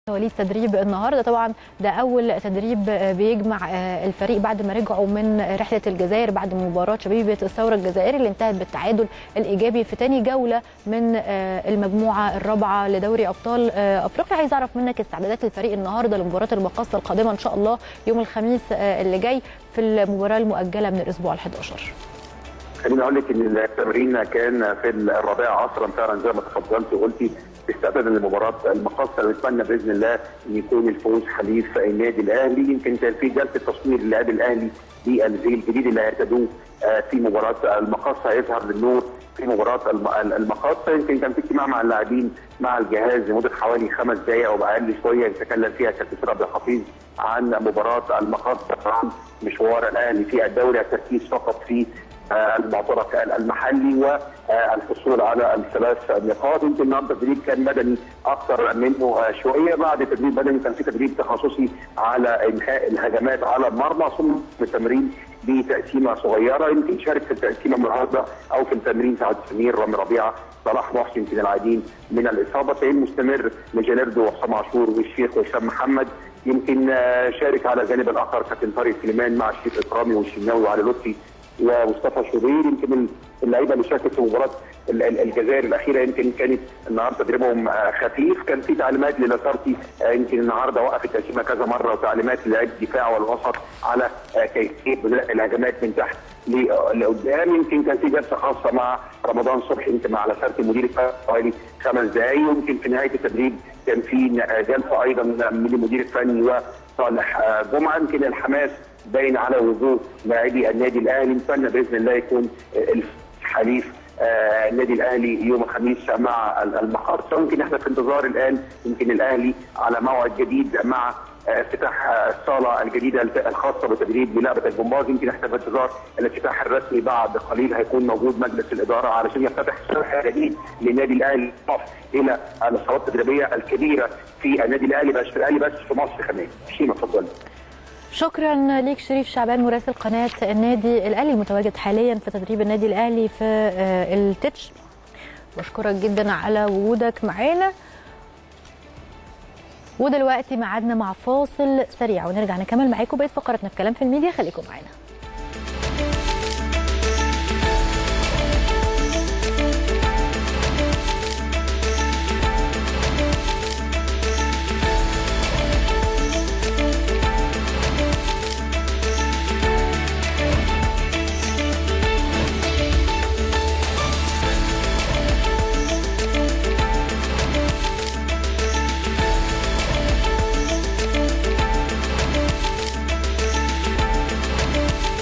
وليد تدريب النهارده طبعا ده اول تدريب بيجمع الفريق بعد ما رجعوا من رحله الجزائر بعد مباراه شبيبه الثوره الجزائري اللي انتهت بالتعادل الايجابي في ثاني جوله من المجموعه الرابعه لدوري ابطال افريقيا عايز اعرف منك استعدادات الفريق النهارده لمباراه المقاصه القادمه ان شاء الله يوم الخميس اللي جاي في المباراه المؤجله من الاسبوع ال11 خليني اقول لك ان التمرين كان في الرابعه عصرا فعلا زي ما تفضلت وقلتي استعدادا لمباراه المقاصه نتمنى باذن الله ان يكون الفوز حليف النادي الاهلي يمكن كان في جلسه تصوير للاعب الاهلي بالزي الجديد اللي هيرتدوه في مباراه المقاصه هيظهر للنور في مباراه المقاصه يمكن كان في اجتماع مع اللاعبين مع الجهاز لمده حوالي خمس دقائق او اقل شويه يتكلم فيها كابتن عبد الحفيظ عن مباراه المقاصه عن مشوار الاهلي في الدوري التركيز فقط في المعترك المحلي والحصول على الثلاث نقاط يمكن النهارده التدريب كان بدني اكثر منه شويه بعد تدريب بدني كان في تدريب تخصصي على انهاء الهجمات على المرمى ثم التمرين بتقسيمه صغيره يمكن شارك في التقسيمه النهارده او في التمرين سعد سمير رامي ربيعه صلاح محسن يمكن العادين من الاصابه تأهيل مستمر لجيلاردو وحسام عاشور والشيخ وهشام محمد يمكن شارك على الجانب الاخر كابتن طارق سليمان مع الشيخ اكرامي والشناوي وعلي لطفي ومصطفى شوبير يمكن اللعيبه اللي شاركت في مباراه الجزائر الاخيره يمكن كانت النهارده تدريبهم خفيف كان في تعليمات للاسارتي يمكن النهارده وقف التقسيمه كذا مره وتعليمات للاعيب الدفاع والوسط على كيفيه بناء الهجمات من تحت لقدام يمكن كان في جلسه خاصه مع رمضان صبحي يمكن مع لاسارتي المدير حوالي خمس دقائق يمكن في نهايه التدريب كان في جلسه ايضا من المدير الفني وصالح جمعه يمكن الحماس باين على وجوه لاعبي النادي الاهلي نتمنى باذن الله يكون الحليف آه النادي الاهلي يوم الخميس مع المقاصه يمكن احنا في انتظار الان يمكن الاهلي على موعد جديد مع افتتاح الصاله الجديده الخاصه بتدريب لعبه الجمباز يمكن احنا في انتظار الافتتاح الرسمي بعد قليل هيكون موجود مجلس الاداره علشان يفتتح صفحه جديد للنادي الاهلي الى الصالات التدريبيه الكبيره في النادي الاهلي بس في الاهلي بس في مصر كمان شيما اتفضل شكرا ليك شريف شعبان مراسل قناه النادي الاهلي المتواجد حاليا في تدريب النادي الاهلي في التتش بشكرك جدا على وجودك معانا ودلوقتي ميعادنا مع فاصل سريع ونرجع نكمل معاكم بقيه فقراتنا في كلام في الميديا خليكم معانا